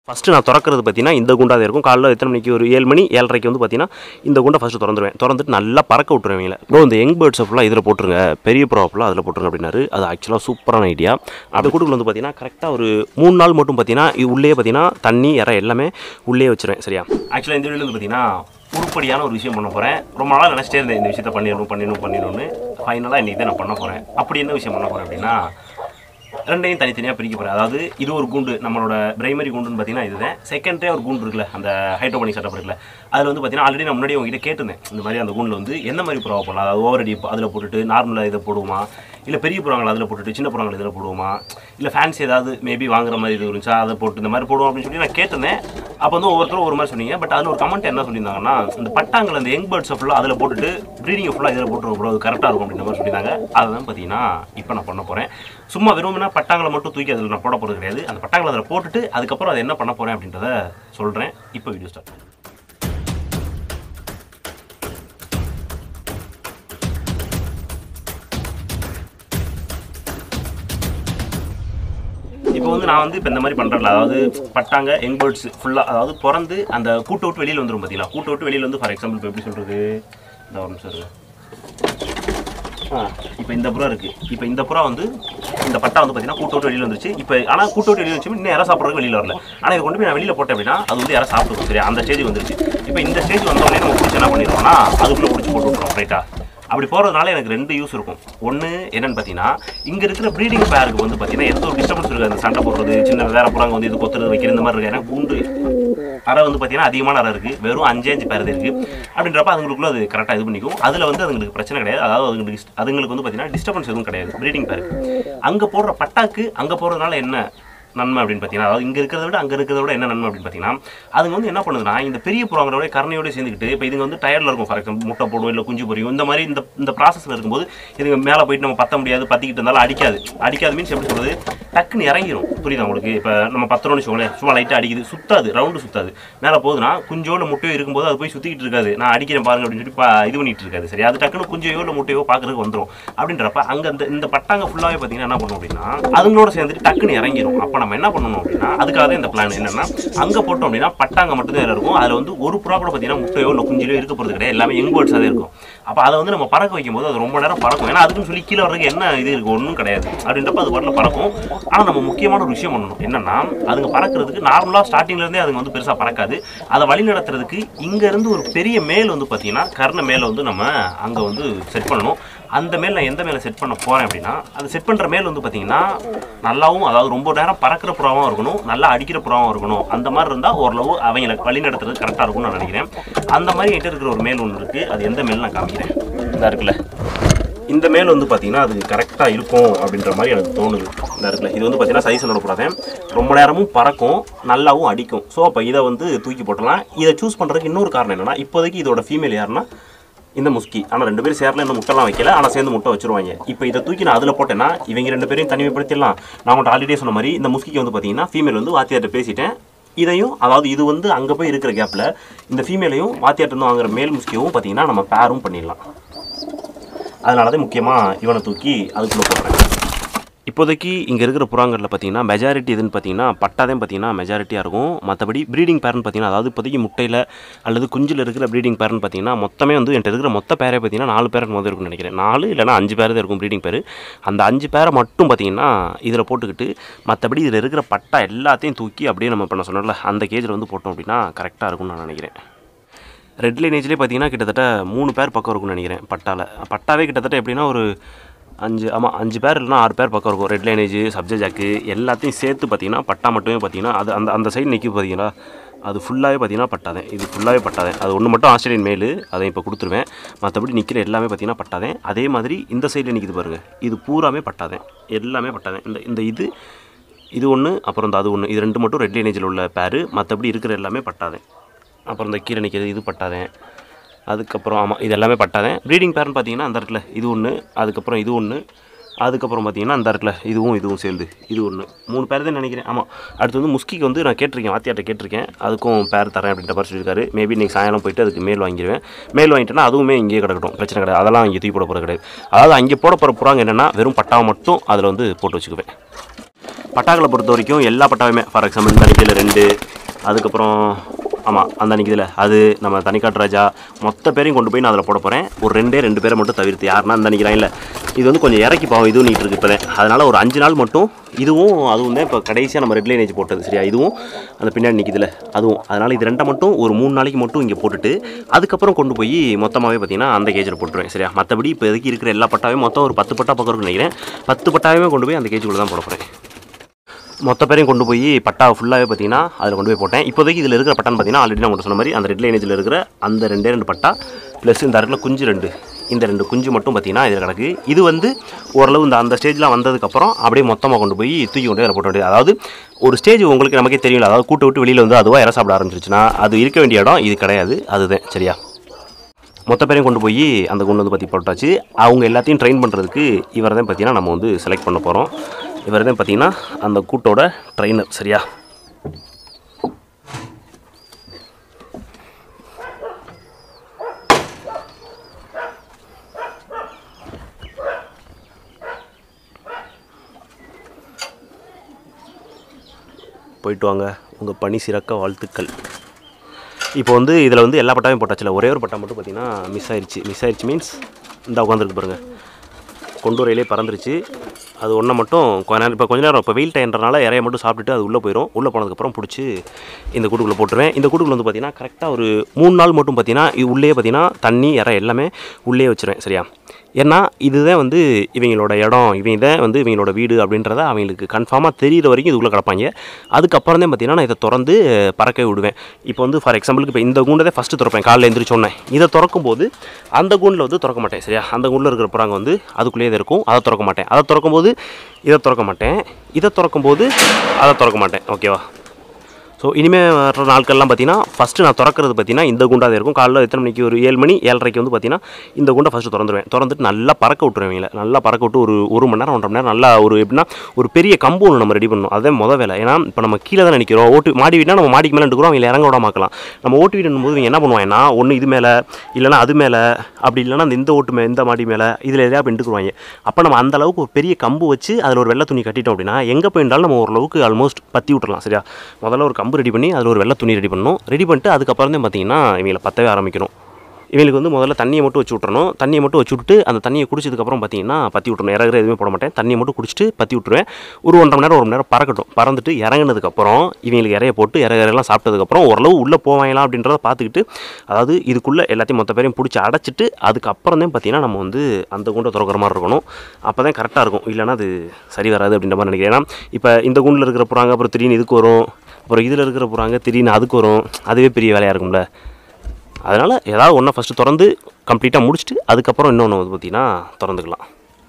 First நான் திறக்கிறது பார்த்தீங்கன்னா இந்த குண்டாக இருக்கும் காலைல எத்தனை மணிக்கு ஒரு ஏழு மணி ஏழரைக்கு வந்து பார்த்தீங்கன்னா இந்த குண்டை ஃபஸ்ட்டு திறந்துருவேன் திறந்துட்டு நல்லா பறக்க விட்டுருவேன் இவங்கள ப்ரோ இந்த யங் பேர்ட்ஸ் ஃபுல்லாக இதில் போட்டுருங்க பெரிய ப்ரோ ஃபுல்லாக அதில் போட்டுருங்க அப்படின்னாரு அது ஆக்சுவலாக சூப்பரான ஐடியா அந்த கூட்டுக்குள்ள வந்து பார்த்தீங்கன்னா கரெக்டாக ஒரு மூணு நாள் மட்டும் பார்த்தீங்கன்னா இது உள்ளே பார்த்தீங்கன்னா தண்ணி இற எல்லாமே உள்ளே வச்சிருவேன் சரியா ஆக்சுவலாக இந்த வீடியோ வந்து பார்த்தீங்கன்னா உருப்படியான ஒரு விஷயம் பண்ண போகிறேன் ரொம்ப நாளாக நினச்சிட்டே இருந்தேன் இந்த விஷயத்தை பண்ணிடணும் பண்ணிடணும் பண்ணிடணும்னு ஃபைனலாக இன்றைக்கி தான் நான் பண்ண போகிறேன் அப்படி என்ன விஷயம் பண்ண போகிறேன் அப்படின்னா ரெண்டையும் தனித்தனியாக பிரிக்க போகிறேன் அதாவது இது ஒரு குண்டு நம்மளோட பிரைமரி குண்டுன்னு பார்த்தீங்கன்னா இதுதான் செகண்டரே ஒரு குண்டு இருக்குல்ல அந்த ஹைட்ரோபனிக் செட்டப் இருக்குல்ல அதில் வந்து பார்த்தீங்கன்னா ஆல்ரெடி நான் முன்னாடி உங்ககிட்ட கேட்டிருந்தேன் இந்த மாதிரி அந்த குண்டில் வந்து எந்த மாதிரி புறாவை போடலாம் அதாவது ஓவர் அடி அதில் போட்டுட்டு நார்மலாக இதை போடுவோமா இல்லை பெரிய புறாங்களை அதில் போட்டுட்டு சின்ன புறாங்களை இதில் போடுவோமா இல்லை ஃபேன்சி ஏதாவது மேபி வாங்குற மாதிரி இது இருந்துச்சா அதை போட்டு இந்த மாதிரி போடுவோம் அப்படின்னு சொல்லி நான் கேட்டிருந்தேன் அப்போ வந்து ஒவ்வொருத்தரும் ஒரு மாதிரி சொன்னீங்க பட் அதில் ஒரு கமெண்ட் என்ன சொல்லியிருந்தாங்கன்னா இந்த பட்டாங்களை அந்த யங் பேர்ட்ஸை ஃபுல்லாக அதில் போட்டுட்டு ப்ரீடிங்கை ஃபுல்லாக இதில் போட்டுருவோம் ப்ரோ அது கரெக்டாக இருக்கும் அப்படின்ற மாதிரி சொல்லியிருந்தாங்க அதை தான் பார்த்தீங்கன்னா இப்போ நான் பண்ண போகிறேன் சும்மா வெறும்னா பட்டாங்களை மட்டும் தூக்கி அதில் நான் போட போகிறது கிடையாது அந்த பட்டாங்களை அதில் போட்டுட்டு அதுக்கப்புறம் அதை என்ன பண்ண போகிறேன் அப்படின்றத சொல்கிறேன் இப்போ வீடியோ ஸ்டார்ட் இப்போ வந்து நான் வந்து இப்போ இந்த மாதிரி பண்ணுறேன்ல அதாவது பட்டாங்க யங் பேர்ட்ஸ் ஃபுல்லாக அதாவது பிறந்து அந்த கூட்டை விட்டு வெளியில் வந்துடும் பார்த்தீங்களா கூட்டை விட்டு வெளியில் வந்து ஃபார் எக்ஸாம்பிள் இப்போ எப்படி சொல்கிறது இந்த ஒரு நிமிஷம் இருக்கு. ஆ இப்போ இந்த புறா இருக்குது இப்போ இந்த புறா வந்து இந்த பட்டா வந்து பார்த்தீங்கன்னா கூட்ட விட்டு வெளியில் வந்துருச்சு இப்போ ஆனால் கூட்ட விட்டு வெளியில் வச்சு இன்னும் யாரும் சாப்பிட்றதுக்கு வெளியில் வரல ஆனால் இதை கொண்டு போய் நான் வெளியில் போட்டேன் அப்படின்னா அது வந்து யாரும் சாப்பிடுவோம் சரியா அந்த ஸ்டேஜ் வந்துருச்சு இப்போ இந்த ஸ்டேஜ் வந்தோடனே நம்ம பிடிச்சி என்ன பண்ணிடுவோம்னா அதுக்குள்ளே பிடிச்சி போட்டு விட்றோம் ரைட்டா அப்படி போகிறதுனால எனக்கு ரெண்டு யூஸ் இருக்கும் ஒன்று என்னன்னு பார்த்தீங்கன்னா இங்கே இருக்கிற ப்ரீடிங் பேருக்கு வந்து பார்த்தீங்கன்னா எந்த ஒரு டிஸ்டர்பன்ஸ் இருக்காது அந்த சண்டை போடுறது சின்ன வேற புறாங்க வந்து இது கொத்துறது வைக்கிற இந்த மாதிரி இருக்கு ஏன்னா கூண்டு அறை வந்து பார்த்தீங்கன்னா அதிகமான அறை இருக்குது வெறும் அஞ்சு அஞ்சு பேர் இருக்குது அப்படின்றப்ப அதுங்களுக்குள்ள அது கரெக்டாக இது பண்ணிக்கும் அதில் வந்து அதுங்களுக்கு பிரச்சனை கிடையாது அதாவது அதுங்களுக்கு dis- அதுங்களுக்கு வந்து பார்த்தீங்கன்னா டிஸ்டர்பன்ஸ் எதுவும் கிடையாது ப்ரீடிங் பேருக்கு அங்கே போடுற பட்டாக்கு அங்கே போடுறதுனால என்ன நன்மை அப்படின்னு பார்த்தீங்கன்னா அதாவது இங்கே இருக்கிறத விட அங்கே இருக்கிறத விட என்ன நன்மை அப்படின்னு பார்த்தீங்கன்னா அதுங்க வந்து என்ன பண்ணுதுன்னா இந்த பெரிய புறாங்களோட கருணையோட சேர்ந்துக்கிட்டு இப்போ இதுங்க வந்து டயர்டில் இருக்கும் ஃபார் எக்ஸாம்பிள் முட்டை போடும் இல்லை குஞ்சு பொரியும் இந்த மாதிரி இந்த இந்த ப்ராசஸில் இருக்கும்போது இதுங்க மேலே போயிட்டு நம்ம பத்த முடியாது பத்திக்கிட்டு இருந்தாலும் அடிக்காது அடிக்காது மீன்ஸ் எப்படி சொல்றது டக்குன்னு இறங்கிரும் புரியுதா உங்களுக்கு இப்போ நம்ம பத்திரம்னு வச்சுக்கோங்களேன் சும்மா லைட்டாக அடிக்குது சுத்தாது ரவுண்டு சுத்தாது மேலே போகுதுன்னா குஞ்சோட முட்டையோ இருக்கும்போது அது போய் சுற்றிக்கிட்டு இருக்காது நான் அடிக்கிறேன் பாருங்க அப்படின்னு சொல்லி பா- இது பண்ணிட்டு இருக்காது சரி அது டக்குன்னு குஞ்சையோ இல்லை முட்டையோ பார்க்கறதுக்கு வந்துடும் அப்படின்றப்ப அங்கே இந்த இந்த பட்டாங்க ஃபுல்லாகவே பார்த்தீங்கன்னா என்ன பண்ணும் அப்படின்னா அதுங்களோட சேர்ந்துட்டு டக்குன்னு இறங்கிரும் அப்போ நம்ம என்ன பண்ணணும் அப்படின்னா அதுக்காக தான் இந்த பிளான் என்னன்னா அங்கே போட்டோம் அப்படின்னா பட்டாங்க மட்டும்தான் இதுல இருக்கும் அதில் வந்து ஒரு புறா கூட பார்த்தீங்கன்னா முட்டையோ இல்லை குஞ்சிலையோ இருக்க போகிறது கிடையாது எல்லாமே யங் பேர்ட்ஸாக தான் இருக்கும் அப்போ அதை வந்து நம்ம பறக்க வைக்கும்போது அது ரொம்ப நேரம் பறக்கும் ஏன்னா அதுக்குன்னு சொல்லி கீழே வர்றதுக்கு என்ன இது இருக்கு ஒன்றும் கிடையாது அப்படின்றப்ப அது வரல பறக்கும் ஆனால் நம்ம முக்கியமான ஒரு விஷயம் பண்ணணும் என்னன்னா அதுங்க பறக்கிறதுக்கு நார்மலாக ஸ்டார்டிங்லேருந்தே அதுங்க வந்து பெருசாக பறக்காது அதை வழி நடத்துறதுக்கு இங்கேருந்து ஒரு பெரிய மேல் வந்து பார்த்தீங்கன்னா கர்ண மேலே வந்து நம்ம அங்கே வந்து செட் பண்ணணும் அந்த மேல் நான் எந்த மேலே செட் பண்ண போகிறேன் அப்படின்னா அது செட் பண்ணுற மேல் வந்து பார்த்தீங்கன்னா நல்லாவும் அதாவது ரொம்ப நேரம் பறக்கிற புறாவும் இருக்கணும் நல்லா அடிக்கிற புறாவும் இருக்கணும் அந்த மாதிரி இருந்தால் ஓரளவு அவங்களை வழி நடத்துறது கரெக்டாக இருக்கும்னு நான் நினைக்கிறேன் அந்த மாதிரி என்கிட்ட இருக்கிற ஒரு மேல் ஒன்று இருக்குது அது எந்த மேல் நான் காமிக்கிறேன் இந்த இருக்குல்ல இந்த மேல் வந்து பார்த்தீங்கன்னா அது கரெக்டாக இருக்கும் அப்படின்ற மாதிரி எனக்கு தோணுது இந்த இருக்குல்ல இது வந்து பார்த்தீங்கன்னா சைஸ் நோடக்கூடாது ரொம்ப நேரமும் பறக்கும் நல்லாவும் அடிக்கும் ஸோ அப்போ இதை வந்து தூக்கி போட்டலாம் இதை சூஸ் பண்ணுறதுக்கு இன்னொரு காரணம் என்னன்னா இப்போதைக்கு இதோட ஃபீமேல் யாருன்னா இந்த முஸ்கி ஆனால் ரெண்டு பேரும் சேரல இன்னும் முட்டைலாம் வைக்கல ஆனால் சேர்ந்து முட்டை வச்சிருவாங்க இப்போ இதை தூக்கி நான் அதில் போட்டேன்னா இவங்க ரெண்டு பேரையும் தனிமைப்படுத்திடலாம் நான் உங்கள்கிட்ட ஆல்ரெடி சொன்ன மாதிரி இந்த முஸ்கிக்கு வந்து பார்த்தீங்கன்னா ஃபீமேல் வந்து வாத்தியார்ட்ட பேசிட்டேன் இதையும் அதாவது இது வந்து அங்கே போய் இருக்கிற கேப்பில் இந்த ஃபீமேலையும் வாத்தியார்ட்ட இருந்து வாங்குற மேல் முஸ்கியவும் பார்த்தீங்கன்னா நம்ம பேரும் பண்ணிடலாம் அதனால தான் முக்கியமாக இவனை தூக்கி அதுக்குள்ளே போடுறேன் இப்போதைக்கு இங்கே இருக்கிற புறாங்களில் பார்த்தீங்கன்னா மெஜாரிட்டி எதுன்னு பார்த்தீங்கன்னா பட்டாதான் பார்த்தீங்கன்னா மெஜாரிட்டியாக இருக்கும் மற்றபடி ப்ரீடிங் பேரன் பார்த்தீங்கன்னா அதாவது இப்போதைக்கு முட்டையில் அல்லது குஞ்சில் இருக்கிற ப்ரீடிங் பேரன் பார்த்தீங்கன்னா மொத்தமே வந்து என்கிட்ட இருக்கிற மொத்த பேரே பார்த்தீங்கன்னா நாலு பேரன் முதல் இருக்கும்னு நினைக்கிறேன் நாலு இல்லைனா அஞ்சு பேர் தான் இருக்கும் ப்ரீடிங் பேர் அந்த அஞ்சு பேரை மட்டும் பார்த்தீங்கன்னா இதில் போட்டுக்கிட்டு மற்றபடி இதில் இருக்கிற பட்டா எல்லாத்தையும் தூக்கி அப்படியே நம்ம பண்ண சொன்னோம்ல அந்த கேஜில் வந்து போட்டோம் அப்படின்னா கரெக்டாக இருக்கும்னு நான் நினைக்கிறேன் ரெட் லைனேஜ்லேயே பார்த்தீங்கன்னா கிட்டத்தட்ட மூணு பேர் பக்கம் இருக்கும்னு நினைக்கிறேன் பட்டால பட்டாவே கிட்டத்தட்ட எப்படின்னா ஒரு அஞ்சு ஆமாம் அஞ்சு பேர் இல்லைனா ஆறு பேர் பக்கம் இருக்கும் ரெட் லைனேஜ் சப்ஜா ஜாக்கு எல்லாத்தையும் சேர்த்து பார்த்தீங்கன்னா பட்டா மட்டுமே பார்த்தீங்கன்னா அது அந்த அந்த சைடு நிற்கி பார்த்தீங்களா அது ஃபுல்லாகவே பார்த்தீங்கன்னா பட்டாதேன் இது ஃபுல்லாகவே பட்டாதேன் அது ஒன்று மட்டும் ஆஸ்திரேலியன் மேலு அதை இப்போ கொடுத்துருவேன் மற்றபடி நிற்கிற எல்லாமே பார்த்தீங்கன்னா பட்டாதேன் அதே மாதிரி இந்த சைடில் நிற்கிது பாருங்கள் இது பூராமே பட்டாதேன் எல்லாமே பட்டாதேன் இந்த இந்த இது இது ஒன்று அப்புறம் இந்த அது ஒன்று இது ரெண்டு மட்டும் ரெட் லைனேஜில் உள்ள பேர் மற்றபடி இருக்கிற எல்லாமே பட்டாதேன் அப்புறம் இந்த கீழே நிற்கிறது இது பட்டாதேன் அதுக்கப்புறம் ஆமாம் இது எல்லாமே பட்டாதேன் ப்ரீடிங் பேர்னு பார்த்தீங்கன்னா அந்த இடத்துல இது ஒன்று அதுக்கப்புறம் இது ஒன்று அதுக்கப்புறம் பார்த்தீங்கன்னா அந்த இடத்துல இதுவும் இதுவும் சேர்ந்து இது ஒன்று மூணு பேர் தான் நினைக்கிறேன் ஆமாம் அடுத்து வந்து முஸ்கிக்கு வந்து நான் கேட்டிருக்கேன் வாத்தியார்ட்ட கேட்டிருக்கேன் அதுக்கும் பேர் தரேன் அப்படின்ற மாதிரி சொல்லியிருக்காரு மேபி இன்னைக்கு சாயங்காலம் போயிட்டு அதுக்கு மேல் வாங்கிடுவேன் மேல் வாங்கிட்டேன்னா அதுவுமே இங்கேயே கிடக்கட்டும் பிரச்சனை கிடையாது அதெல்லாம் இங்கே தூக்கி போட போகிறது கிடையாது அதாவது அங்கே போட போகிற புறாங்க என்னென்னா வெறும் பட்டாவை மட்டும் அதில் வந்து போட்டு வச்சுக்குவேன் பட்டாக்களை பொறுத்த வரைக்கும் எல்லா பட்டாவுமே ஃபார் எக்ஸாம்பிள் இந்த அடிக்கையில் ரெண்டு அதுக்கப்புறம் ஆமாம் அந்த அன்றைக்கி இதில் அது நம்ம தனிக்காட்டு ராஜா மொத்த பேரையும் கொண்டு போய் நான் அதில் போட போகிறேன் ஒரு ரெண்டே ரெண்டு பேரை மட்டும் தவிர்த்து யாருன்னா அந்த அன்றைக்கி லைனில் இது வந்து கொஞ்சம் இறக்கி பாவம் இதுவும் நீட்டு இருக்கு இப்போ அதனால் ஒரு அஞ்சு நாள் மட்டும் இதுவும் அதுவும் தான் இப்போ கடைசியாக நம்ம ரெட் லைனேஜ் போட்டது சரியா இதுவும் அந்த பின்னாடி நிற்கிதுல அதுவும் அதனால் இது ரெண்டை மட்டும் ஒரு மூணு நாளைக்கு மட்டும் இங்கே போட்டுட்டு அதுக்கப்புறம் கொண்டு போய் மொத்தமாகவே பார்த்தீங்கன்னா அந்த கேஜில் போட்டுருவேன் சரியா மற்றபடி இப்போ எதுக்கு இருக்கிற எல்லா பட்டாவையும் மொத்தம் ஒரு பத்து பட்டா பக்கம் இருக்குன்னு நினைக்கிறேன் பத்து பட்டாவையுமே கொண்டு போய் அந்த கேஜுக்குள்ளே தான் போட போகிறேன் மொத்த பேரையும் கொண்டு போய் பட்டா ஃபுல்லாகவே பார்த்தீங்கன்னா அதில் கொண்டு போய் போட்டேன் இப்போதைக்கு இதில் இருக்கிற பட்டான்னு பார்த்தீங்கன்னா ஆல்ரெடி நான் உங்களுக்கு சொன்ன மாதிரி அந்த ரெட் லைனேஜில் இருக்கிற அந்த ரெண்டே ரெண்டு பட்டா ப்ளஸ் இந்த இடத்துல குஞ்சு ரெண்டு இந்த ரெண்டு குஞ்சு மட்டும் பார்த்தீங்கன்னா இதில் கிடக்கு இது வந்து ஓரளவு இந்த அந்த ஸ்டேஜ்லாம் வந்ததுக்கப்புறம் அப்படியே மொத்தமாக கொண்டு போய் தூக்கி கொண்டு போய் அதில் போட்ட வேண்டியது அதாவது ஒரு ஸ்டேஜ் உங்களுக்கு நமக்கே தெரியல அதாவது கூட்டு விட்டு வெளியில் வந்து அதுவாக இற சாப்பிட ஆரம்பிச்சிருச்சுன்னா அது இருக்க வேண்டிய இடம் இது கிடையாது அதுதான் சரியா மொத்த பேரையும் கொண்டு போய் அந்த கொண்டு வந்து பற்றி போட்டாச்சு அவங்க எல்லாத்தையும் ட்ரெயின் பண்ணுறதுக்கு இவர் தான் பார்த்தீங்கன்னா நம்ம வந்து செலக்ட் பண்ண போகிறோம் இவர் தான் பார்த்தீங்கன்னா அந்த கூட்டோட ட்ரெயினர் சரியா போயிட்டு வாங்க உங்கள் பணி சிறக்க வாழ்த்துக்கள் இப்போ வந்து இதில் வந்து எல்லா பட்டாவையும் போட்டாச்சுல ஒரே ஒரு பட்டா மட்டும் பார்த்தீங்கன்னா மிஸ் ஆயிடுச்சு மிஸ் ஆயிடுச்சு மீன்ஸ் இந்த உட்காந்துருக்கு பாருங்கள் கொண்டு வரையிலே பறந்துருச்சு அது ஒன்றை மட்டும் கொஞ்ச நேரம் இப்போ கொஞ்ச நேரம் இப்போ வெயில் டைம்ன்றனால இறைய மட்டும் சாப்பிட்டுட்டு அது உள்ளே போயிடும் உள்ளே போனதுக்கப்புறம் பிடிச்சி இந்த கூட்டுக்குள்ளே போட்டுருவேன் இந்த கூட்டுக்குள்ள வந்து பார்த்தீங்கன்னா கரெக்டாக ஒரு மூணு நாள் மட்டும் பார்த்தீங்கன்னா இது உள்ளே பார்த்தீங்கன்னா தண்ணி இறை எல்லாமே உள்ளே வச்சுருவேன் சரியா ஏன்னா இதுதான் வந்து இவங்களோட இடம் இவங்க தான் வந்து இவங்களோட வீடு அப்படின்றத அவங்களுக்கு கன்ஃபார்மாக தெரியிற வரைக்கும் இதுக்குள்ளே கிடப்பாங்க அதுக்கப்புறம் தான் பார்த்தீங்கன்னா நான் இதை திறந்து பறக்க விடுவேன் இப்போ வந்து ஃபார் எக்ஸாம்பிளுக்கு இப்போ இந்த கூண்டை தான் ஃபஸ்ட்டு திறப்பேன் காலைல எந்திரிச்சோன்னே இதை திறக்கும் போது அந்த கூண்டில் வந்து திறக்க மாட்டேன் சரியா அந்த கூண்டில் இருக்கிற புறாங்க வந்து அதுக்குள்ளேயே தான் இருக்கும் அதை திறக்க மாட்டேன் அதை திறக்கும் போது இதை திறக்க மாட்டேன் இதை திறக்கும் போது அதை திறக்க மாட்டேன் ஓகேவா ஸோ இனிமேல் வர நாட்கள்லாம் பார்த்தீங்கன்னா ஃபஸ்ட்டு நான் திறக்கிறது பார்த்தீங்கன்னா இந்த குண்டாக இருக்கும் காலைல எத்தனை மணிக்கு ஒரு ஏழு மணி ஏழரைக்கு வந்து பார்த்தீங்கன்னா இந்த குண்டை ஃபஸ்ட்டு திறந்துருவேன் திறந்துட்டு நல்லா பறக்க விட்டுருவேன் இவங்கள நல்லா பறக்க விட்டு ஒரு ஒரு மணி நேரம் ஒன்றரை மணி நேரம் நல்லா ஒரு எப்படின்னா ஒரு பெரிய கம்பு ஒன்று நம்ம ரெடி பண்ணணும் அதுதான் முத வேலை ஏன்னா இப்போ நம்ம கீழே தான் நிற்கிறோம் ஓட்டு மாடி வீடுனா நம்ம மாடிக்கு மேலே இருக்கிறோம் அவங்க இறங்க விடாமக்கலாம் நம்ம ஓட்டு வீடுன்னும் போது இவங்க என்ன பண்ணுவாங்கன்னா ஒன்று இது மேலே இல்லைனா அது மேலே அப்படி இல்லைனா அந்த இந்த ஓட்டு மே இந்த மாடி மேலே இதில் எதையா பின்ட்டுக்குருவாங்க அப்போ நம்ம அந்த அளவுக்கு ஒரு பெரிய கம்பு வச்சு அதில் ஒரு வெள்ளை துணி கட்டிட்டோம் அப்படின்னா எங்கே போயிருந்தாலும் நம்ம ஓரளவுக்கு ஆல்மோஸ்ட் பற்றி விட்டுறலாம் சரியா முதல்ல ஒரு கம்பு ரெடி பண்ணி அதில் ஒரு வெள்ளை துணி ரெடி பண்ணணும் ரெடி பண்ணிட்டு அதுக்கப்புறம் தான் பார்த்தீங்கன்னா இவங்களை பற்றவே ஆரம்பிக்கணும் இவங்களுக்கு வந்து முதல்ல தண்ணியை மட்டும் வச்சு விட்றணும் தண்ணியை மட்டும் வச்சு விட்டுட்டு அந்த தண்ணியை குடிச்சதுக்கப்புறம் பார்த்தீங்கன்னா பற்றி விட்றணும் இறகுற எதுவுமே போட மாட்டேன் தண்ணியை மட்டும் குடிச்சிட்டு பற்றி விட்டுருவேன் ஒரு ஒன்றரை மணி நேரம் ஒரு மணி நேரம் பறக்கட்டும் பறந்துட்டு இறங்குனதுக்கப்புறம் இவங்களுக்கு இறைய போட்டு இறகுறெல்லாம் சாப்பிட்டதுக்கப்புறம் ஓரளவு உள்ளே போவாங்களா அப்படின்றத பார்த்துக்கிட்டு அதாவது இதுக்குள்ளே எல்லாத்தையும் மொத்த பேரையும் பிடிச்சி அடைச்சிட்டு அதுக்கப்புறம் தான் பார்த்தீங்கன்னா நம்ம வந்து அந்த குண்டை திறக்கிற மாதிரி இருக்கணும் அப்போ தான் கரெக்டாக இருக்கும் இல்லைன்னா அது சரி வராது அப்படின்ற மாதிரி நினைக்கிறேன் ஏன்னா இப்போ இந்த குண்டில் இருக்கிற புறாங்க அப்புறம் திடீர்னு இதுக்கு வரும் அப்புறம் இதில் இருக்கிற புறாங்க திடீர்னு அதுக்கு வரும் அதுவே பெரிய வேலையாக இருக்கும்ல அதனால் ஏதாவது ஒன்றை ஃபஸ்ட்டு திறந்து கம்ப்ளீட்டாக முடிச்சுட்டு அதுக்கப்புறம் இன்னொன்று வந்து பார்த்திங்கன்னா திறந்துக்கலாம்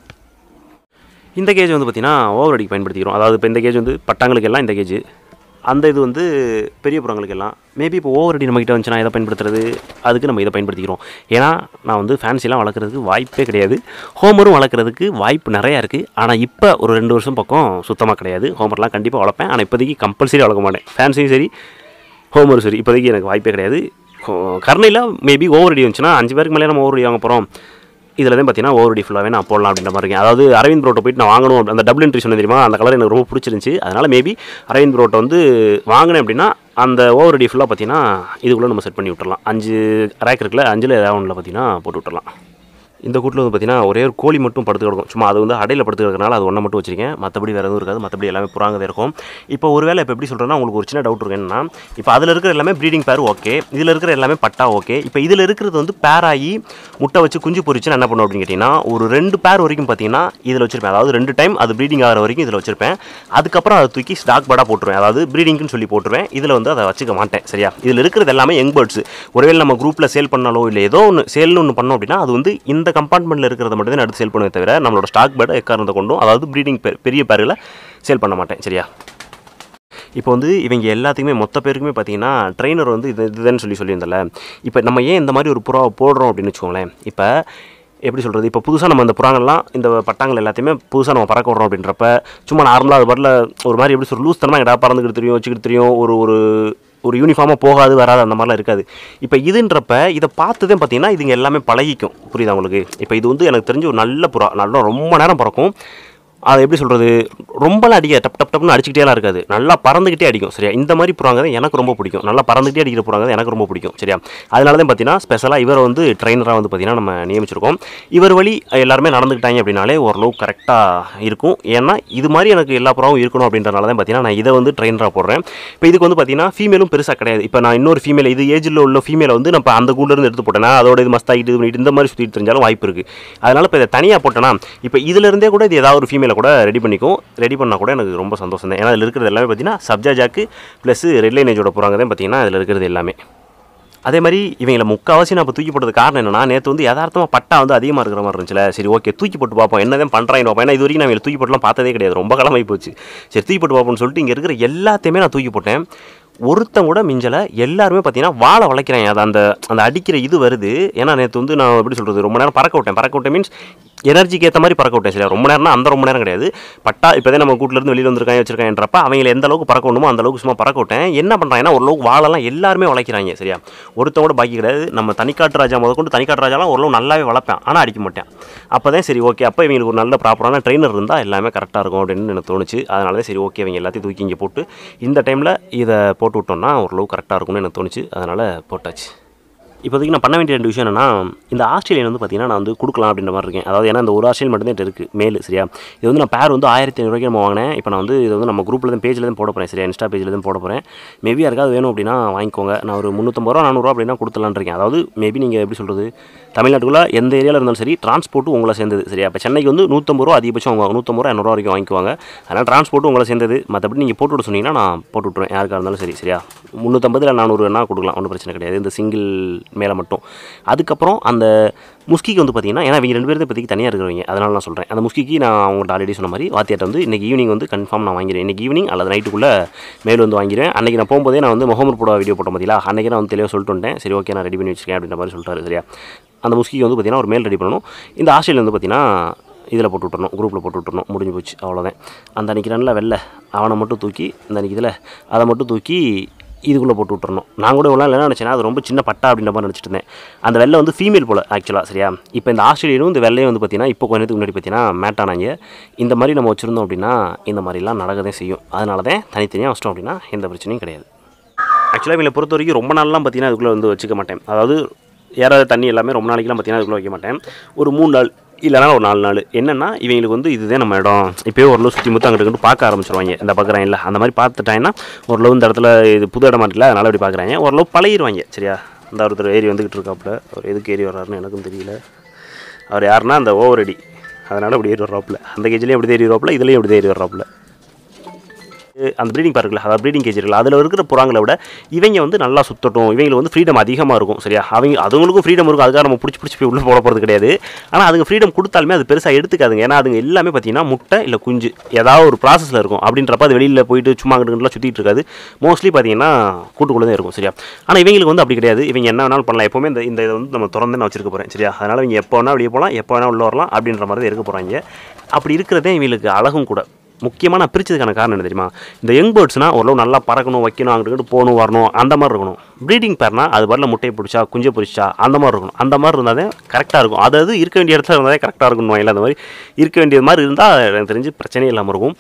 இந்த கேஜ் வந்து பார்த்திங்கன்னா ஓவர் அடிக்கு பயன்படுத்திக்கிறோம் அதாவது இப்போ இந்த கேஜ் வந்து பட்டாங்களுக்கு எல்லாம் இந்த கேஜ் அந்த இது வந்து பெரிய புறங்களுக்கு எல்லாம் மேபி இப்போ ஓவர் அடி நம்மக்கிட்ட வந்துச்சுன்னா இதை பயன்படுத்துறது அதுக்கு நம்ம இதை பயன்படுத்திக்கிறோம் ஏன்னா நான் வந்து ஃபேன்சிலாம் வளர்க்குறதுக்கு வாய்ப்பே கிடையாது ஹோமரும் வளர்க்குறதுக்கு வாய்ப்பு நிறையா இருக்குது ஆனால் இப்போ ஒரு ரெண்டு வருஷம் பக்கம் சுத்தமாக கிடையாது ஹோமர்லாம் கண்டிப்பாக வளர்ப்பேன் ஆனால் இப்போதைக்கு கம்பல்சரி வளர்க்க மாட்டேன் ஃபேன்சியும் சரி ஹோமரும் சரி இப்போதைக்கு எனக்கு வாய்ப்பே கிடையாது கருணையில் மேபி ஓவர் அடி வந்துச்சுன்னா அஞ்சு பேருக்கு மேலே நம்ம ஓவர் அடி வாங்க போகிறோம் இதில் தான் பார்த்தீங்கன்னா ஓவர் அடி ஃபுல்லாகவே நான் போடலாம் அப்படின்ற மாதிரி இருக்கேன் அதாவது அரவிந்த் ப்ரோட்டை போயிட்டு நான் வாங்கணும் அந்த டபுள் என்ட்ரி சொன்னது தெரியுமா அந்த கலர் எனக்கு ரொம்ப பிடிச்சிருந்துச்சி அதனால் மேபி அரவிந்த் ப்ரோட்டை வந்து வாங்கினேன் அப்படின்னா அந்த ஓவர் அடி ஃபுல்லாக பார்த்தீங்கன்னா இதுக்குள்ளே நம்ம செட் பண்ணி விட்டுறலாம் அஞ்சு ரேக் இருக்குல்ல அஞ்சில் ஏதாவது ஒன்றில் பார்த்தீங்கன்னா போட்டு விட்டுறலாம் இந்த கூட்டில் வந்து பார்த்தீங்கன்னா ஒரே ஒரு கோழி மட்டும் படுத்து கிடக்கும் சும்மா அது வந்து அடையில் படுத்து கிடக்கறனால அது ஒன்றை மட்டும் வச்சிருக்கேன் மற்றபடி வேறு எதுவும் இருக்காது மற்றபடி எல்லாமே புறாங்க இருக்கும் இப்போ ஒருவேளை இப்போ எப்படி சொல்கிறேன்னா உங்களுக்கு ஒரு சின்ன டவுட் இருக்கு என்னன்னா இப்போ அதில் இருக்கிற எல்லாமே ப்ரீடிங் பேர் ஓகே இதில் இருக்கிற எல்லாமே பட்டா ஓகே இப்போ இதில் இருக்கிறது வந்து பேர் ஆகி முட்டை வச்சு குஞ்சு பொரிச்சு நான் என்ன பண்ணுவோம் அப்படின்னு கேட்டிங்கன்னா ஒரு ரெண்டு பேர் வரைக்கும் பார்த்தீங்கன்னா இதில் வச்சிருப்பேன் அதாவது ரெண்டு டைம் அது ப்ரீடிங் ஆகிற வரைக்கும் இதில் வச்சிருப்பேன் அதுக்கப்புறம் அதை தூக்கி ஸ்டாக் பேர்டாக போட்டுருவேன் அதாவது ப்ரீடிங்னு சொல்லி போட்டுருவேன் இதில் வந்து அதை வச்சுக்க மாட்டேன் சரியா இதில் இருக்கிறது எல்லாமே யங் பேர்ட்ஸ் ஒருவேளை நம்ம குரூப்பில் சேல் பண்ணாலோ இல்லை ஏதோ ஒன்று சேல்னு ஒன்று பண்ணோம் அப்படின்னா அது வந்து இந்த கம்பார்ட்மெண்ட்டில் இருக்கிறத மட்டும் தான் எடுத்து சேல் பண்ணுவே தவிர நம்மளோட ஸ்டாக் பேர்டை எக்காரணத்தை கொண்டும் அதாவது ப்ரீடிங் பெரிய பேர்களை சேல் பண்ண மாட்டேன் சரியா இப்போ வந்து இவங்க எல்லாத்துக்குமே மொத்த பேருக்குமே பார்த்தீங்கன்னா ட்ரெயினர் வந்து இது இதுன்னு சொல்லி சொல்லியிருந்தல இப்போ நம்ம ஏன் இந்த மாதிரி ஒரு புறாவை போடுறோம் அப்படின்னு வச்சுக்கோங்களேன் இப்போ எப்படி சொல்கிறது இப்போ புதுசாக நம்ம இந்த புறாங்கள்லாம் இந்த பட்டாங்கள் எல்லாத்தையுமே புதுசாக நம்ம பறக்க விட்றோம் அப்படின்றப்ப சும்மா நார்மலாக அது பாட்டில் ஒரு மாதிரி எப்படி சொல்ற லூஸ் தனமாக எடா பறந்துக்கிட்டு தெரியும் வச்சுக்கிட்டு தெரியும் ஒரு ஒரு ஒரு யூனிஃபார்மாக போகாது வராது அந்த மாதிரிலாம் இருக்காது இப்போ இதுன்றப்ப இதை பார்த்து தான் பார்த்தீங்கன்னா இதுங்க எல்லாமே பழகிக்கும் புரியுதா உங்களுக்கு இப்போ இது வந்து எனக்கு தெரிஞ்ச ஒரு நல்ல புறா நல்லா ரொம்ப நேரம் பறக்கும் அதை எப்படி சொல்கிறது ரொம்பலாம் அடிக்க டப் டப் டப்னு அடிச்சுக்கிட்டேலாம் இருக்காது நல்லா பறந்துக்கிட்டே அடிக்கும் சரியா இந்த மாதிரி புறாங்க தான் எனக்கு ரொம்ப பிடிக்கும் நல்லா பறந்துக்கிட்டே அடிக்கிற புறாங்க தான் எனக்கு ரொம்ப பிடிக்கும் சரியா அதனால தான் பார்த்தீங்கன்னா ஸ்பெஷலாக இவரை வந்து ட்ரைனராக வந்து பார்த்தீங்கன்னா நம்ம நியமிச்சிருக்கோம் இவர் வழி எல்லாருமே நடந்துக்கிட்டாங்க அப்படின்னாலே ஓரளவு கரெக்டாக இருக்கும் ஏன்னா இது மாதிரி எனக்கு எல்லா புறாவும் இருக்கணும் அப்படின்றனால தான் பார்த்தீங்கன்னா நான் இதை வந்து ட்ரைனராக போடுறேன் இப்போ இதுக்கு வந்து பார்த்தீங்கன்னா ஃபீமேலும் பெருசாக கிடையாது இப்போ நான் இன்னொரு ஃபீமேல் இது ஏஜில் உள்ள ஃபீமேலை வந்து நம்ம அந்த கூண்டுலேருந்து எடுத்து போட்டேன்னா அதோட இது மஸ்தாகிட்டு இது பண்ணிட்டு இந்த மாதிரி சுற்றிட்டு தெரிஞ்சாலும் வாய்ப்பு இருக்குது அதனால் இப்போ இதை தனியாக போட்டேன்னா இப்போ இதிலிருந்தே கூட இது ஏதாவது ஒரு ஃபீமேலை கூட ரெடி பண்ணிக்கும் ரெடி பண்ணால் கூட எனக்கு ரொம்ப சந்தோஷம் தான் ஏன்னா இதில் இருக்கிறது எல்லாமே பார்த்தீங்கன்னா சப்ஜா ஜாக்கு ப்ளஸ் ரெட் லைனேஜோட போகிறாங்க தான் பார்த்தீங்கன்னா இதில் இருக்கிறது எல்லாமே அதே மாதிரி இவங்களை முக்கால்வாசி நான் இப்போ தூக்கி போட்டது காரணம் என்னன்னா நேற்று வந்து யதார்த்தமாக பட்டா வந்து அதிகமாக இருக்கிற மாதிரி இருந்துச்சுல சரி ஓகே தூக்கி போட்டு பார்ப்போம் என்னதான் பண்ணுறாங்க பார்ப்போம் ஏன்னா இது வரைக்கும் நான் இவங்களை தூக்கி போட்டுலாம் பார்த்ததே கிடையாது ரொம்ப காலமாகி போச்சு சரி தூக்கி போட்டு பார்ப்போம்னு சொல்லிட்டு இங்கே இருக்கிற எல்லாத்தையுமே நான் தூக்கி போட்டேன் ஒருத்தன் கூட மிஞ்சலை எல்லாருமே பார்த்தீங்கன்னா வாழை வளைக்கிறாங்க அது அந்த அந்த அடிக்கிற இது வருது ஏன்னா நேற்று வந்து நான் எப்படி சொல்கிறது ரொம்ப நேரம் பறக்க விட்டேன் பறக்க விட்டேன் மீன்ஸ் எனர்ஜிக்கு ஏற்ற மாதிரி பறக்க விட்டேன் சரியா ரொம்ப நேரம்னா அந்த ரொம்ப நேரம் கிடையாது பட்டா இப்போதே நம்ம கூட்டிலேருந்து வெளியில் வந்திருக்காங்க வச்சிருக்காங்கன்றப்ப அவங்களை எந்த அளவுக்கு பறக்க விடணுமோ அந்த அளவுக்கு சும்மா பறக்க விட்டேன் என்ன பண்ணுறாங்கன்னா ஓரளவுக்கு வாழெல்லாம் எல்லாருமே வளைக்கிறாங்க சரியா ஒருத்தன் கூட பாக்கி கிடையாது நம்ம தனிக்காட்டு ராஜா முதற்கொண்டு தனிக்காட்டு ராஜாலாம் ஓரளவு நல்லாவே வளர்ப்பேன் ஆனால் அடிக்க மாட்டேன் அப்போ தான் சரி ஓகே அப்போ இவங்களுக்கு ஒரு நல்ல ப்ராப்பரான ட்ரெயினர் இருந்தால் எல்லாமே கரெக்டாக இருக்கும் அப்படின்னு எனக்கு தோணுச்சு அதனால தான் சரி ஓகே இவங்க எல்லாத்தையும் தூக்கி இங்கே போட்டு இந்த டைமில் இதை போட்டு விட்டோம்னா ஓரளவு கரெக்டாக இருக்கும்னு எனக்கு தோணுச்சு அதனால் போட்டாச்சு இப்போதைக்கு நான் பண்ண வேண்டிய ரெண்டு விஷயம் என்னன்னா இந்த ஆஸ்திரேலியன் வந்து பார்த்தீங்கன்னா நான் வந்து கொடுக்கலாம் அப்படின்ற மாதிரி இருக்கேன் அதாவது ஏன்னா இந்த ஒரு ஆஸ்திரேலியன் மட்டும் தான் இருக்குது மேல் சரியா இது வந்து நான் பேர் வந்து ஆயிரத்தி ஐநூறுவாய்க்கு நம்ம வாங்கினேன் இப்போ நான் வந்து இது வந்து நம்ம குரூப்பில் தான் பேஜில் தான் போட போகிறேன் சரியா இன்ஸ்டா பேஜில் தான் போட போகிறேன் மேபி யாருக்காவது வேணும் அப்படின்னா வாங்கிக்கோங்க நான் ஒரு முந்நூற்றம்பது ரூபா நானூறுரூவா அப்படின்னா கொடுத்துலான்னு இருக்கேன் அதாவது மேபி நீங்கள் எப்படி சொல்கிறது தமிழ்நாட்டுக்குள்ளே எந்த ஏரியாவில் இருந்தாலும் சரி டிரான்ஸ்போர்ட்டும் உங்களை சேர்ந்தது சரியா இப்போ சென்னைக்கு வந்து நூற்றம்பது ரூபா அதிகபட்சம் வாங்குவாங்க நூற்றம்பது ரூபா இரநூறுவா வரைக்கும் வாங்கிக்குவாங்க அதனால் டிரான்ஸ்போர்ட்டும் உங்களை சேர்ந்தது மற்றபடி நீங்கள் போட்டு விட சொன்னீங்கன்னா நான் போட்டு விட்ருவேன் யாருக்காக இருந்தாலும் சரி சரியா முந்நூற்றம்பது இல்லை நானூறு வேணா கொடுக்கலாம் ஒன்றும் பிரச்சனை கிடையாது இந்த சிங்கிள் மேலே மட்டும் அதுக்கப்புறம் அந்த முஸ்கிக்கு வந்து பார்த்தீங்கன்னா ஏன்னா இவங்க ரெண்டு பேரும் இப்போதைக்கு தனியாக இருக்கிறவங்க அதனால நான் சொல்கிறேன் அந்த முஸ்கிக்கு நான் அவங்கள்ட்ட ஆல்ரெடி சொன்ன மாதிரி வாத்தியாட்ட வந்து இன்றைக்கி ஈவினிங் வந்து கன்ஃபார்ம் நான் வாங்கிறேன் இன்றைக்கி ஈவினிங் அல்லது நைட்டுக்குள்ளே மேல் வந்து வாங்கிடுவேன் அன்றைக்கி நான் போகும்போதே நான் வந்து முகமது போட வீடியோ போட்ட பார்த்தீங்களா அன்றைக்கி நான் வந்து தெளிவாக சொல்லிட்டு வந்தேன் சரி ஓகே நான் ரெடி பண்ணி வச்சிருக்கேன் அப்படின்ற மாதிரி சொல்லிட்டாரு சரியா அந்த முஸ்கிக்கு வந்து பார்த்தீங்கன்னா ஒரு மேல் ரெடி பண்ணணும் இந்த ஆஸ்திரேலியா வந்து பார்த்தீங்கன்னா இதில் போட்டு விட்டுறணும் குரூப்பில் போட்டு விட்டுறணும் முடிஞ்சு போச்சு அவ்வளோதான் அந்த அன்றைக்கி ரனில் வெளில அவனை மட்டும் தூக்கி இந்த அன்றைக்கி இதில் அதை மட்டும் தூக்கி இதுக்குள்ளே போட்டு விட்டுறணும் நான் கூட இவ்வளோ என்ன நினச்சேன்னா அது ரொம்ப சின்ன பட்டா அப்படின்ற மாதிரி நினச்சிட்டு இருந்தேன் அந்த வெள்ளை வந்து ஃபீமேல் போல் ஆக்சுவலாக சரியா இப்போ இந்த ஆஸ்திரேலியனும் இந்த வெள்ளையும் வந்து பார்த்தீங்கன்னா இப்போ கொஞ்ச நேரத்துக்கு முன்னாடி பார்த்தீங்கன்னா மேட்டானாங்க இந்த மாதிரி நம்ம வச்சுருந்தோம் அப்படின்னா இந்த மாதிரிலாம் நடக்கதான் செய்யும் அதனால தான் தனித்தனியாக வச்சிட்டோம் அப்படின்னா எந்த பிரச்சனையும் கிடையாது ஆக்சுவலாக இவங்களை பொறுத்த வரைக்கும் ரொம்ப நாள்லாம் பார்த்தீங்கன்னா அதுக்குள்ளே வந்து வச்சுக்க மாட்டேன் அதாவது ஏறாத தண்ணி எல்லாமே ரொம்ப நாளைக்கெலாம் பார்த்தீங்கன்னா அதுக்குள்ளே வைக்க மாட்டேன் ஒரு மூணு நாள் இல்லைனா ஒரு நாலு நாள் என்னென்னா இவங்களுக்கு வந்து இதுதான் நம்ம இடம் இப்போயே ஓரளவு சுற்றி முத்து அங்கிட்டு இங்கிட்டு பார்க்க ஆரம்பிச்சிருவாங்க இந்த பக்கம் இல்லை அந்த மாதிரி பார்த்துட்டாங்கன்னா ஓரளவு இந்த இடத்துல இது புது இடமா இருக்குல்ல அதனால் அப்படி பார்க்குறாங்க ஓரளவு பழகிடுவாங்க சரியா இந்த ஒருத்தர் ஏறி வந்துக்கிட்டு இருக்காப்புல அவர் எதுக்கு ஏறி வர்றாருன்னு எனக்கும் தெரியல அவர் யாருன்னா அந்த ஓவர் அடி அதனால் அப்படி ஏறி வர்றாப்புல அந்த கேஜ்லேயும் அப்படி ஏறி வர்றாப்புல இதுலேயும் அப்படி ஏறி வர்றாப்புல அந்த ப்ரீடிங் பார்க்குல அதாவது ப்ரீடிங் கேஜ் இருக்குல்ல அதில் இருக்கிற புறாங்களை விட இவங்க வந்து நல்லா சுத்தட்டும் இவங்களுக்கு வந்து ஃப்ரீடம் அதிகமாக இருக்கும் சரியா அவங்க அதுங்களுக்கும் ஃப்ரீடம் இருக்கும் அதுக்காக நம்ம பிடிச்சி பிடிச்சி போய் உள்ளே போட போகிறது கிடையாது ஆனால் அதுங்க ஃப்ரீடம் கொடுத்தாலுமே அது பெருசாக எடுத்துக்காதுங்க ஏன்னா அதுங்க எல்லாமே பார்த்தீங்கன்னா முட்டை இல்லை குஞ்சு ஏதாவது ஒரு ப்ராசஸில் இருக்கும் அப்படின்றப்ப அது வெளியில் போயிட்டு சும்மா அங்கிட்டுலாம் சுற்றிட்டு இருக்காது மோஸ்ட்லி பார்த்தீங்கன்னா கூட்டுக்குள்ளே தான் இருக்கும் சரியா ஆனால் இவங்களுக்கு வந்து அப்படி கிடையாது இவங்க என்ன வேணாலும் பண்ணலாம் எப்போவுமே இந்த இந்த இதை வந்து நம்ம திறந்து நான் வச்சிருக்க போகிறேன் சரியா அதனால் இவங்க எப்போ வேணால் வெளியே போகலாம் எப்போ வேணால் உள்ள வரலாம் அப்படின்ற மாதிரி தான் இருக்க போகிறாங்க அப்படி இருக்கிறதே இவங்களுக்கு அழகும் கூட முக்கியமாக நான் பிரிச்சதுக்கான காரணம் என்ன தெரியுமா இந்த யங் பேர்ட்ஸ்னால் ஓரளவு நல்லா பறக்கணும் வைக்கணும் அங்கிட்டு இங்கிட்டு போகணும் வரணும் அந்த மாதிரி இருக்கணும் ப்ரீடிங் பேர்னா அது வரல முட்டையை பிடிச்சா குஞ்சை பிடிச்சா அந்த மாதிரி இருக்கணும் அந்த மாதிரி இருந்தால் தான் கரெக்டாக இருக்கும் அதாவது இருக்க வேண்டிய இடத்துல இருந்தால் கரெக்டாக இருக்கணும் இல்லை அந்த மாதிரி இருக்க வேண்டியது மாதிரி இருந்தால் எனக்கு தெரிஞ்சு பிரச்சனையே இல்லாமல் இருக்கும்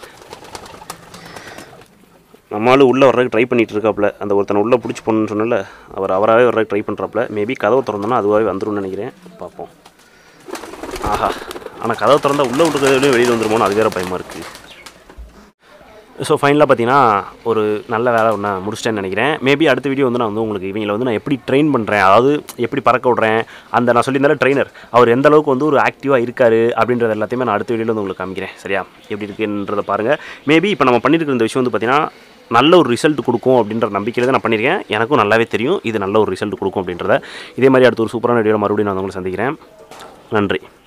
நம்மளும் உள்ளே வர்றதுக்கு ட்ரை பண்ணிட்டு இருக்காப்புல அந்த ஒருத்தனை உள்ளே பிடிச்சி போகணுன்னு சொன்னல அவர் அவராகவே வர்றதுக்கு ட்ரை பண்ணுறாப்புல மேபி கதவை திறந்தோன்னா அதுவாகவே வந்துரும்னு நினைக்கிறேன் பார்ப்போம் ஆஹா ஆனால் கதவை திறந்தா உள்ளே விட்டுக்கிறதுலையும் வெளியில் வந்துருமோன்னு அது வேறு பயமாக இருக்குது ஸோ ஃபைனலாக பார்த்தீங்கன்னா ஒரு நல்ல வேலை ஒன்று முடிச்சிட்டேன்னு நினைக்கிறேன் மேபி அடுத்த வீடியோ வந்து நான் வந்து உங்களுக்கு இவங்களை வந்து நான் எப்படி ட்ரெயின் பண்ணுறேன் அதாவது எப்படி பறக்க விட்றேன் அந்த நான் சொல்லியிருந்தாலும் ட்ரெயினர் அவர் எந்த அளவுக்கு வந்து ஒரு ஆக்டிவாக இருக்காரு அப்படின்றது எல்லாத்தையுமே நான் அடுத்த வீடியோவில் வந்து உங்களுக்கு காமிக்கிறேன் சரியா எப்படி இருக்குன்றதை பாருங்கள் மேபி இப்போ நம்ம பண்ணியிருக்கிற இந்த விஷயம் வந்து பார்த்தீங்கன்னா நல்ல ஒரு ரிசல்ட் கொடுக்கும் அப்படின்ற நம்பிக்கையில் தான் நான் பண்ணியிருக்கேன் எனக்கும் நல்லாவே தெரியும் இது நல்ல ஒரு ரிசல்ட் கொடுக்கும் அப்படின்றத இதே மாதிரி அடுத்த ஒரு சூப்பரான வீடியோ மறுபடியும் நான் உங்களை சந்திக்கிறேன் நன்றி